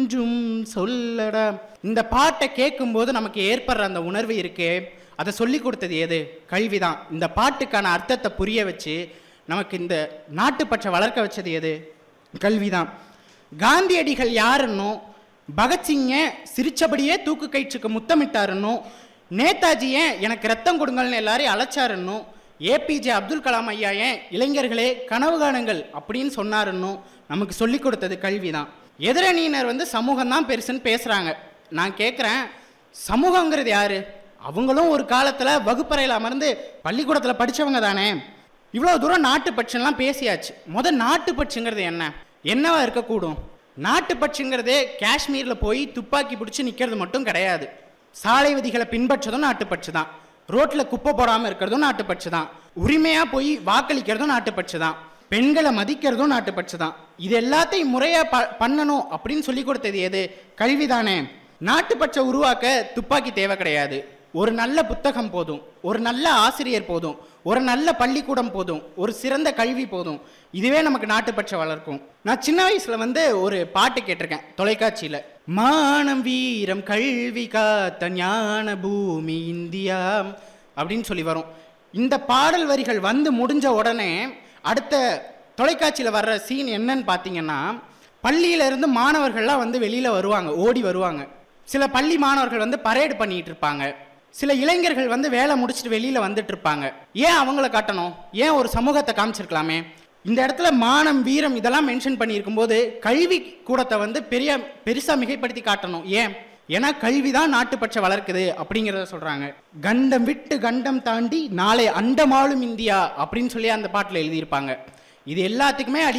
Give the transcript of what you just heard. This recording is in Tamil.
கொஞ்சம் சொல்லடா இந்த பாட்டை கேட்கும்போது நமக்கு ஏற்படுற அந்த உணர்வு இருக்கே அதை சொல்லி கொடுத்தது எது கல்விதான் இந்த பாட்டுக்கான அர்த்தத்தை புரிய வச்சு நமக்கு இந்த நாட்டுப்பற்றை வளர்க்க வச்சது எது கல்விதான் காந்தியடிகள் யாருன்னும் பகத்சிங்கை சிரிச்சபடியே தூக்கு கயிற்றுக்கு முத்தமிட்டாருன்னும் நேதாஜி ஏன் எனக்கு ரத்தம் கொடுங்கள்னு எல்லாரையும் அழைச்சாருன்னும் ஏபிஜே அப்துல் கலாம் ஐயா ஏன் இளைஞர்களே கனவு காணுங்கள் அப்படின்னு சொன்னாருன்னும் நமக்கு சொல்லிக் கொடுத்தது கல்வி தான் எதிரணியினர் வந்து சமூகம் தான் பெருசுன்னு பேசுகிறாங்க நான் கேட்குறேன் சமூகங்கிறது யாரு அவங்களும் ஒரு காலத்தில் வகுப்பறையில் அமர்ந்து பள்ளிக்கூடத்தில் படித்தவங்க தானே இவ்வளோ தூரம் நாட்டுப்பற்றுலாம் பேசியாச்சு முத நாட்டுப்பற்றுங்கிறது என்ன என்னவா இருக்கக்கூடும் நாட்டுப்பற்றுங்கிறதே காஷ்மீரில் போய் துப்பாக்கி பிடிச்சி நிற்கிறது மட்டும் கிடையாது சாலை விதிகளை பின்பற்றதும் நாட்டுப்பற்று தான் ரோட்டில் குப்பை போடாமல் இருக்கிறதும் நாட்டுப்பற்று தான் உரிமையாக போய் வாக்களிக்கிறதும் நாட்டுப்பற்று தான் பெண்களை மதிக்கிறதும் நாட்டுப்பற்று தான் இது எல்லாத்தையும் முறையாக ப பண்ணணும் அப்படின்னு சொல்லி கொடுத்தது எது கல்விதானே நாட்டுப்பற்றை உருவாக்க துப்பாக்கி தேவை கிடையாது ஒரு நல்ல புத்தகம் போதும் ஒரு நல்ல ஆசிரியர் போதும் ஒரு நல்ல பள்ளிக்கூடம் போதும் ஒரு சிறந்த கல்வி போதும் இதுவே நமக்கு நாட்டுப்பற்றை வளர்க்கும் நான் சின்ன வயசுல வந்து ஒரு பாட்டு கேட்டிருக்கேன் தொலைக்காட்சியில மானம் வீரம் கல்வி காத்த ஞான பூமி இந்தியா அப்படின்னு சொல்லி வரும் இந்த பாடல் வரிகள் வந்து முடிஞ்ச உடனே அடுத்த தொலைக்காட்சியில் வர்ற சீன் என்னன்னு பார்த்தீங்கன்னா பள்ளியில இருந்து மாணவர்கள்லாம் வந்து வெளியில வருவாங்க ஓடி வருவாங்க சில பள்ளி மாணவர்கள் வந்து பரேடு பண்ணிட்டு இருப்பாங்க சில இளைஞர்கள் வந்து வேலை முடிச்சுட்டு வெளியில வந்துட்டு இருப்பாங்க ஏன் அவங்கள காட்டணும் ஏன் ஒரு சமூகத்தை காமிச்சிருக்கலாமே இந்த இடத்துல மானம் வீரம் இதெல்லாம் மென்ஷன் பண்ணியிருக்கும் போது கல்வி கூடத்தை வந்து பெரிய பெருசா மிகைப்படுத்தி காட்டணும் ஏன் ஏன்னா கல்வி தான் நாட்டுப்பற்றை வளர்க்குது அப்படிங்கிறத சொல்றாங்க கண்டம் விட்டு கண்டம் தாண்டி நாளை அண்டமாளும் இந்தியா அப்படின்னு சொல்லி அந்த பாட்டில் எழுதியிருப்பாங்க இது எல்லாத்துக்குமே அடி